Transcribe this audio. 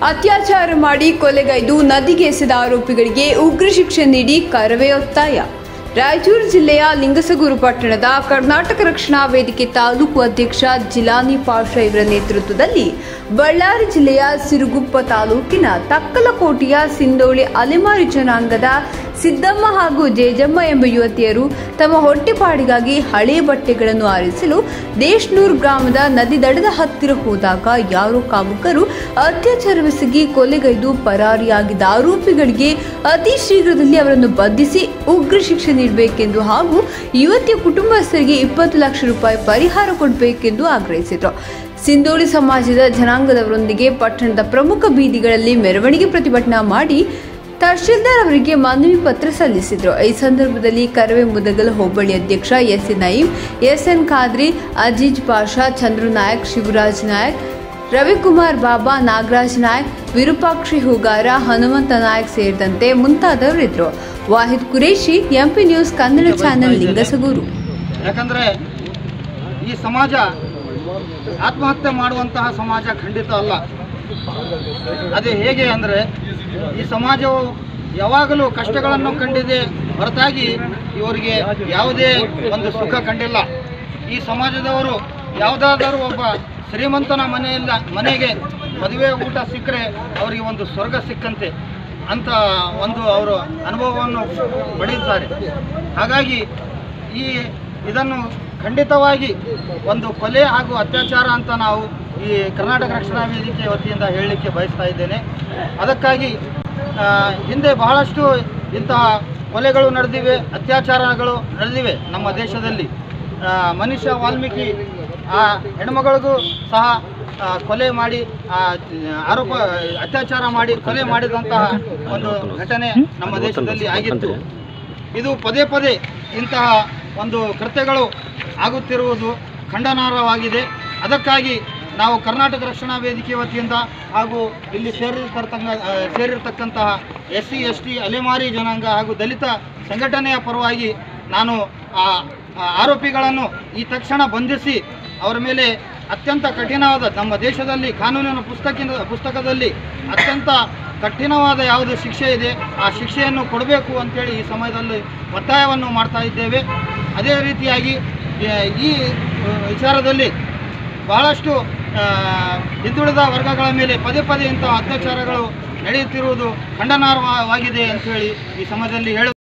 ಅತ್ಯಾಚಾರ ಮಾಡಿ ಕೊಲೆಗೈದು ನದಿಗೆ ಎಸೆದ ಆರೋಪಿಗಳಿಗೆ ಉಗ್ರ ಶಿಕ್ಷೆ ನೀಡಿ ಕರವೇ ಒತ್ತಾಯ ರಾಯಚೂರು ಜಿಲ್ಲೆಯ ಲಿಂಗಸಗೂರು ಪಟ್ಟಣದ ಕರ್ನಾಟಕ ರಕ್ಷಣಾ ವೇದಿಕೆ ತಾಲೂಕು ಅಧ್ಯಕ್ಷ ಜಿಲಾನಿ ಪಾಷಾ ಇವರ ನೇತೃತ್ವದಲ್ಲಿ ಬಳ್ಳಾರಿ ಜಿಲ್ಲೆಯ ಸಿರುಗುಪ್ಪ ತಾಲೂಕಿನ ತಕ್ಕಲಕೋಟೆಯ ಸಿಂದೋಳಿ ಅಲೆಮಾರಿ ಜನಾಂಗದ ಸಿದ್ದಮ್ಮ ಹಾಗೂ ಜೇಜಮ್ಮ ಎಂಬ ಯುವತಿಯರು ತಮ್ಮ ಹೊಟ್ಟೆಪಾಡಿಗಾಗಿ ಹಳೆಯ ಬಟ್ಟೆಗಳನ್ನು ಆರಿಸಲು ದೇಶ್ನೂರ್ ಗ್ರಾಮದ ನದಿ ದಡದ ಹತ್ತಿರ ಹೋದಾಗ ಯಾರೋ ಕಾಮುಕರು ಅತ್ಯಾಚಾರವೆಸಗಿ ಕೊಲೆಗೈದು ಪರಾರಿಯಾಗಿದ್ದ ಆರೋಪಿಗಳಿಗೆ ಅತಿ ಶೀಘ್ರದಲ್ಲಿ ಅವರನ್ನು ಬಂಧಿಸಿ ಉಗ್ರ ಶಿಕ್ಷೆ ನೀಡಬೇಕೆಂದು ಹಾಗೂ ಯುವತಿಯ ಕುಟುಂಬಸ್ಥರಿಗೆ ಇಪ್ಪತ್ತು ಲಕ್ಷ ರೂಪಾಯಿ ಪರಿಹಾರ ಕೊಡಬೇಕೆಂದು ಆಗ್ರಹಿಸಿದರು ಸಿಂದೋಳಿ ಸಮಾಜದ ಜನಾಂಗದವರೊಂದಿಗೆ ಪಟ್ಟಣದ ಪ್ರಮುಖ ಬೀದಿಗಳಲ್ಲಿ ಮೆರವಣಿಗೆ ಪ್ರತಿಭಟನಾ ಮಾಡಿ ತಹಶೀಲ್ದಾರ್ ಅವರಿಗೆ ಮನವಿ ಪತ್ರ ಸಲ್ಲಿಸಿದರು ಈ ಸಂದರ್ಭದಲ್ಲಿ ಕರವೇ ಮುದಗಲ್ ಹೋಬಳಿ ಅಧ್ಯಕ್ಷ S A Nayeem S N Khadri Aziz Pasha Chandru Nayak Shivaraj Nayak Ravikumar Baba Nagaraj Nayak Virupakshi Hoogar Hanumanth Nayak ಸೇರಿದಂತೆ ಮುಂತಾದವರಿದ್ದರು Wahid Qureshi MP news Kannada channel Lingasugur ಯಾಕಂದರೆ ಈ ಸಮಾಜ ಆತ್ಮಹತ್ಯೆ ಮಾಡುವಂತಹ ಸಮಾಜ ಖಂಡಿತ ಅಲ್ಲ ಅದು ಹೇಗೆ ಅಂದರೆ ಈ ಸಮಾಜವು ಯಾವಾಗಲೂ ಕಷ್ಟಗಳನ್ನು ಕಂಡಿದೆ ಹೊರತಾಗಿ ಇವರಿಗೆ ಯಾವುದೇ ಒಂದು ಸುಖ ಕಂಡಿಲ್ಲ ಈ ಸಮಾಜದವರು ಯಾವುದಾದರೂ ಒಬ್ಬ ಶ್ರೀಮಂತನ ಮನೆಯಿಂದ ಮನೆಗೆ ಮದುವೆ ಊಟ ಸಿಕ್ಕರೆ ಅವರಿಗೆ ಒಂದು ಸ್ವರ್ಗ ಸಿಕ್ಕಂತೆ ಅಂತ ಒಂದು ಅವರು ಅನುಭವವನ್ನು ಪಡೆಯುತ್ತಾರೆ ಹಾಗಾಗಿ ಈ ಇದನ್ನು ಖಂಡಿತವಾಗಿ ಒಂದು ಕೊಲೆ ಹಾಗೂ ಅತ್ಯಾಚಾರ ಅಂತ ನಾವು ಈ ಕರ್ನಾಟಕ ರಕ್ಷಣಾ ವೇದಿಕೆ ವತಿಯಿಂದ ಹೇಳಲಿಕ್ಕೆ ಬಯಸ್ತಾ ಇದ್ದೇನೆ ಅದಕ್ಕಾಗಿ ಆ, ಹಿಂದೆ ಬಹಳಷ್ಟು ಇಂತಹ ಕೊಲೆಗಳು ನಡೆದಿವೆ ಅತ್ಯಾಚಾರಗಳು ನಡೆದಿವೆ ನಮ್ಮ ದೇಶದಲ್ಲಿ ಆ, ಮನುಷ್ಯ ವಾಲ್ಮೀಕಿ ಆ ಹೆಣ್ಮಗಳಿಗೂ ಸಹ ಆ, ಕೊಲೆ ಮಾಡಿ ಆ, ಆರೋಪ ಅತ್ಯಾಚಾರ ಮಾಡಿ ಕೊಲೆ ಮಾಡಿದಂತಹ ಒಂದು ಘಟನೆ ನಮ್ಮ ದೇಶದಲ್ಲಿ ಆಗಿತ್ತು ಇದು ಪದೇ ಪದೇ ಇಂತಹ ಒಂದು ಕೃತ್ಯಗಳು ಆಗುತ್ತಿರುವುದು ಖಂಡನಾರ್ಹವಾಗಿದೆ ಅದಕ್ಕಾಗಿ ನಾವು ಕರ್ನಾಟಕ ರಕ್ಷಣಾ ವೇದಿಕೆ ವತಿಯಿಂದ ಹಾಗೂ ಇಲ್ಲಿ ಸೇರಿರ್ತಕ್ಕಂಥ ಸೇರಿರ್ತಕ್ಕಂತಹ ಎಸ್ ಸಿ ಎಸ್ ಟಿ ಅಲೆಮಾರಿ ಜನಾಂಗ ಹಾಗೂ ದಲಿತ ಸಂಘಟನೆಯ ಪರವಾಗಿ ನಾನು ಆ ಆ ಆರೋಪಿಗಳನ್ನು ಈ ತಕ್ಷಣ ಬಂಧಿಸಿ ಅವರ ಮೇಲೆ ಅತ್ಯಂತ ಕಠಿಣವಾದ ನಮ್ಮ ದೇಶದಲ್ಲಿ ಕಾನೂನಿನ ಪುಸ್ತಕಿನ ಪುಸ್ತಕದಲ್ಲಿ ಅತ್ಯಂತ ಕಠಿಣವಾದ ಯಾವುದು ಶಿಕ್ಷೆ ಇದೆ ಆ ಶಿಕ್ಷೆಯನ್ನು ಕೊಡಬೇಕು ಅಂತೇಳಿ ಈ ಸಮಯದಲ್ಲಿ ಒತ್ತಾಯವನ್ನು ಮಾಡ್ತಾ ಇದ್ದೇವೆ ಅದೇ ರೀತಿಯಾಗಿ ಆ, ಈ ಆ, ವಿಚಾರದಲ್ಲಿ ಬಹಳಷ್ಟು ಆ, ಹಿಂದುಳಿದ ವರ್ಗಗಳ ಮೇಲೆ ಪದೇ ಪದೇ ಇಂತಹ ಅತ್ಯಾಚಾರಗಳು ನಡೆಯುತ್ತಿರುವುದು ಖಂಡನಾರ್ಹವಾಗಿದೆ ಅಂತೇಳಿ ಈ ಸಮಯದಲ್ಲಿ ಹೇಳ